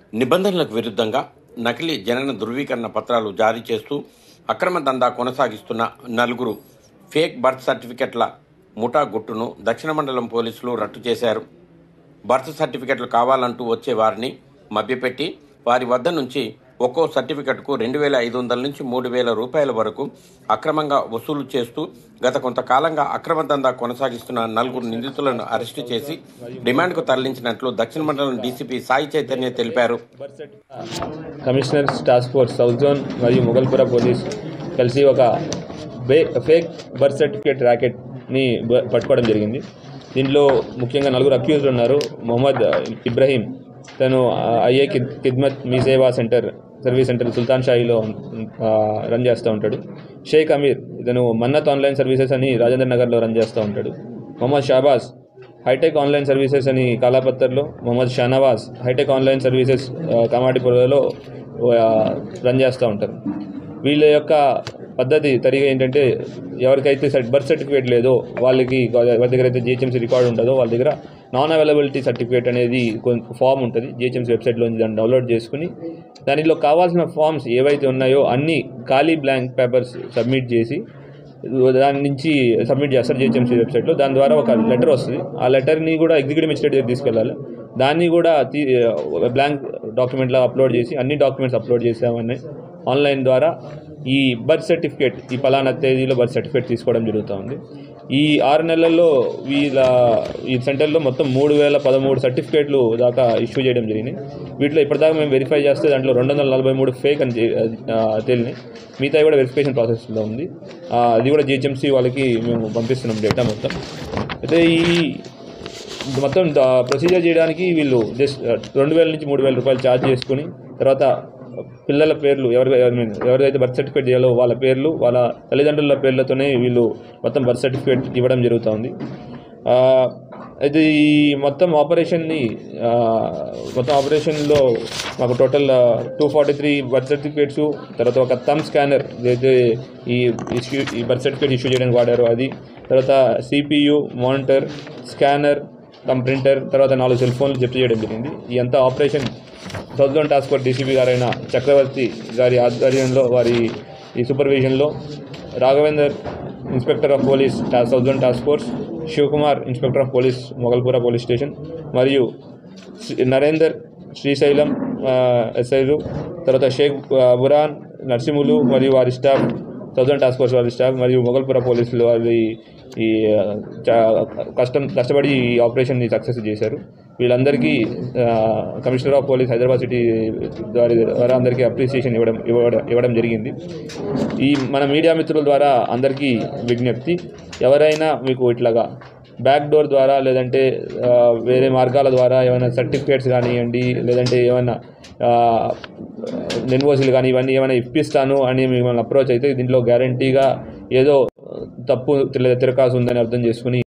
నిబంధనలకు విరుద్ధంగా నకిలీ జనన ధృవీకరణ పత్రాలు జారీ చేస్తూ అక్రమ దందా కొనసాగిస్తున్న నలుగురు ఫేక్ బర్త్ సర్టిఫికెట్ల ముఠా గుట్టును దక్షిణ మండలం పోలీసులు రట్టు చేశారు బర్త్ సర్టిఫికెట్లు కావాలంటూ వచ్చే వారిని మభ్యపెట్టి వారి వద్ద నుంచి ఒక్కో సర్టిఫికెట్కు రెండు వేల ఐదు వందల నుంచి మూడు వేల రూపాయల వరకు అక్రమంగా వసూలు చేస్తూ గత కొంతకాలంగా అక్రమ దందా కొనసాగిస్తున్న నలుగురు నిందితులను అరెస్టు చేసి డిమాండ్కు తరలించినట్లు దక్షిణ మండలం డీసీపీ సాయి చైతన్య తెలిపారు commissioner task force south zone మరియు మొగల్పుర పోలీస్ కలిసి ఒక బే ఫేక్ బర్త్ సర్టిఫికేట్ ర్యాకెట్ని బ- పట్టుకోవడం జరిగింది దీంట్లో ముఖ్యంగా నలుగురు అక్యూజ్డ్ ఉన్నారు మొహమ్మద్ ఇబ్రహీం తను IA కిద్ Khidmat Mee Seva centre service centre Sultan షాహీలో ఆ, రన్ చేస్తూ ఉంటాడు షేక్ అమీర్ ఇతను మన్నత్ ఆన్లైన్ సర్వీసెస్ అని రాజేంద్ర నగర్లో రన్ చేస్తూ ఉంటాడు Mohammed Shabaz hitech online services అని కాలాపత్తర్లో Mohammed Shanawaz hitech online services ఆ, కామాటిపురలో ఆ, రన్ చేస్తూ ఉంటారు వీళ్ళ యొక్క పద్ధతి తరిగా ఏంటంటే ఎవరికైతే సర్ట్- బర్త్ సర్టిఫికేట్ లేదో వాళ్ళకి ఎవరి దగ్గర అయితే జిహెచ్ఎంసీ రికార్డు ఉంటుందో వాళ్ళ దగ్గర నాన్ అవైలబిలిటీ సర్టిఫికేట్ అనేది కొంచెం ఫామ్ ఉంటుంది జిహెచ్ఎంసీ వెబ్సైట్లో దాన్ని డౌన్లోడ్ చేసుకుని దానిలో కావాల్సిన ఫామ్స్ ఏవైతే ఉన్నాయో అన్ని ఖాళీ బ్లాంక్ పేపర్స్ సబ్మిట్ చేసి దాని నుంచి సబ్మిట్ చేస్తారు జిహెచ్ఎంసీ వెబ్సైట్లో దాని ద్వారా ఒక లెటర్ వస్తుంది ఆ లెటర్ని కూడా ఎగ్జిక్యూటివ్ మెజిస్ట్రేట్ దగ్గర తీసుకెళ్ళాలి దాన్ని కూడా తీ బ్లాంక్ డాక్యుమెంట్లో అప్లోడ్ చేసి అన్ని డాక్యుమెంట్స్ అప్లోడ్ చేసామని ఆన్లైన్ ద్వారా ఈ బర్త్ సర్టిఫికేట్ ఈ పలానా తేదీలో బర్త్ సర్టిఫికేట్ తీసుకోవడం జరుగుతూ ఉంది ఈ ఆరు నెలల్లో వీళ్ళ ఈ సెంటర్లో మొత్తం మూడు వేల పదమూడు సర్టిఫికేట్లు దాకా ఇష్యూ చేయడం జరిగింది వీటిలో ఇప్పటిదాకా మేము వెరిఫై చేస్తే దాంట్లో రెండు వందల నలభై మూడు ఫేక్ అని తె- ఆ, తేలినాయి మిగతా కూడా వెరిఫికేషన్ ప్రాసెస్లో ఉంది ఆ, అది కూడా జిహెచ్ఎంసీ వాళ్ళకి మేము పంపిస్తున్నాం డేటా మొత్తం అయితే ఈ మొత్తం ప్రొసీజర్ చేయడానికి వీళ్ళు జస్ట్ రెండు వేల నుంచి మూడు వేల రూపాయలు ఛార్జ్ చేసుకుని తర్వాత పిల్లల పేర్లు ఎవరి ఎవరి మీద ఎవరైతే బర్త్ సర్టిఫికేట్ చేయాలో వాళ్ళ పేర్లు వాళ్ళ తల్లిదండ్రుల పేర్లతోనే వీళ్ళు మొత్తం బర్త్ సర్టిఫికేట్ ఇవ్వడం జరుగుతుంది ఆ, అయితే ఈ మొత్తం ఆపరేషన్ని ఆ, మొత్తం ఆపరేషన్లో మాకు total two forty three birth certificates తర్వాత ఒక థమ్ స్కానర్ ఏదైతే ఈ ఇష్యూ ఈ బర్త్ సర్టిఫికేట్ ఇష్యూ చేయడానికి వాడారో అది తర్వాత CPU monitor scanner cum printer తర్వాత నాలుగు సెల్ ఫోన్లు జప్తు చేయడం జరిగింది ఈ అంతా operation south zone task force DCP గారైన చక్రవర్తి గారి ఆధ్వర్యంలో వారి ఈ సూపర్విజన్లో రాఘవేందర్ ఇన్స్పెక్టర్ ఆఫ్ పోలీస్ టా- south zone task force Sivakumar inspector of police Mogalpura police station మరియు శ్రీ- నరేందర్ శ్రీశైలం ఆ, ఎస్ఐలు తర్వాత షేక్ ఆ, బురాన్ నర్సింహులు మరియు వారి స్టాఫ్ సౌదర్న్ టాస్క్ ఫోర్స్ వారి స్టాఫ్ మరియు మొగల్పుర పోలీసులు వారి ఈ ఆ, చా- కష్టం కష్టపడి ఈ ఆపరేషన్ని సక్సెస్ చేశారు వీళ్ళందరికీ ఆ, commissioner of police Hyderabad city వారి ద్వారా అందరికీ అప్రిసియేషన్ ఇవ్వడం ఇవ్వడం ఇవ్వడం జరిగింది ఈ మన మీడియా మిత్రుల ద్వారా అందరికీ విజ్ఞప్తి ఎవరైనా మీకు ఇట్లాగా బ్యాక్ డోర్ ద్వారా లేదంటే ఆ, వేరే మార్గాల ద్వారా ఏమైనా సర్టిఫికేట్స్ కానివ్వండి లేదంటే ఏమైనా ఇన్వాయిస్లు కానీ ఇవన్నీ ఏమైనా ఇప్పిస్తాను అని మిమ్మల్ని అప్రోచ్ అయితే దీంట్లో గ్యారంటీగా ఏదో తప్పు లేదా తిరకాసు ఉందని అర్థం చేసుకుని